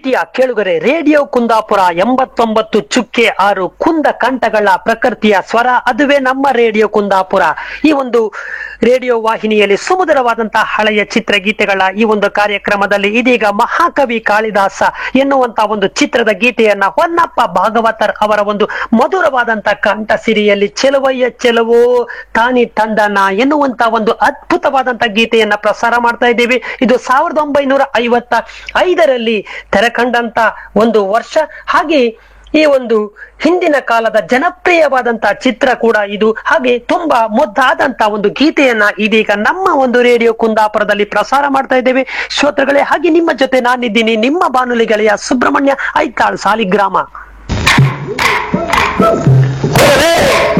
ಪ್ರೀತಿಯ ಕೇಳುಗರೆ ರೇಡಿಯೋ ಕುಂದಾಪುರ ಎಂಬತ್ತೊಂಬತ್ತು ಚುಕ್ಕೆ ಆರು ಕುಂದ ಕಂಠಗಳ ಪ್ರಕೃತಿಯ ಸ್ವರ ಅದುವೇ ನಮ್ಮ ರೇಡಿಯೋ ಕುಂದಾಪುರ ಈ ಒಂದು ರೇಡಿಯೋ ವಾಹಿನಿಯಲ್ಲಿ ಸುಮಧುರವಾದಂತಹ ಹಳೆಯ ಚಿತ್ರಗೀತೆಗಳ ಈ ಒಂದು ಕಾರ್ಯಕ್ರಮದಲ್ಲಿ ಇದೀಗ ಮಹಾಕವಿ ಕಾಳಿದಾಸ ಎನ್ನುವಂತ ಒಂದು ಚಿತ್ರದ ಗೀತೆಯನ್ನ ಹೊನ್ನಪ್ಪ ಭಾಗವತರ್ ಅವರ ಒಂದು ಮಧುರವಾದಂತ ಕಂಠ ಸಿರಿಯಲ್ಲಿ ಚೆಲುವಯ್ಯ ಚೆಲುವೋ ತಾನಿ ತಂದನ ಎನ್ನುವಂತ ಒಂದು ಅದ್ಭುತವಾದಂತ ಗೀತೆಯನ್ನ ಪ್ರಸಾರ ಮಾಡ್ತಾ ಇದ್ದೇವೆ ಇದು ಸಾವಿರದ ಒಂಬೈನೂರ ಐವತ್ತ ಐದರಲ್ಲಿ ತೆರೆಕಂಡಂತ ಒಂದು ವರ್ಷ ಹಾಗೆ ಈ ಒಂದು ಹಿಂದಿನ ಕಾಲದ ಜನಪ್ರಿಯವಾದಂತ ಚಿತ್ರ ಕೂಡ ಇದು ಹಾಗೆ ತುಂಬಾ ಮುದ್ದಾದಂತ ಒಂದು ಗೀತೆಯನ್ನ ಇದೀಗ ನಮ್ಮ ಒಂದು ರೇಡಿಯೋ ಕುಂದಾಪುರದಲ್ಲಿ ಪ್ರಸಾರ ಮಾಡ್ತಾ ಇದ್ದೇವೆ ಶ್ರೋತೃಗಳೇ ಹಾಗೆ ನಿಮ್ಮ ಜೊತೆ ನಾನಿದ್ದೀನಿ ನಿಮ್ಮ ಬಾನುಲಿ ಗೆಳೆಯ ಸುಬ್ರಹ್ಮಣ್ಯ ಐತಾಳ್ ಸಾಲಿಗ್ರಾಮ ಹೊರೇ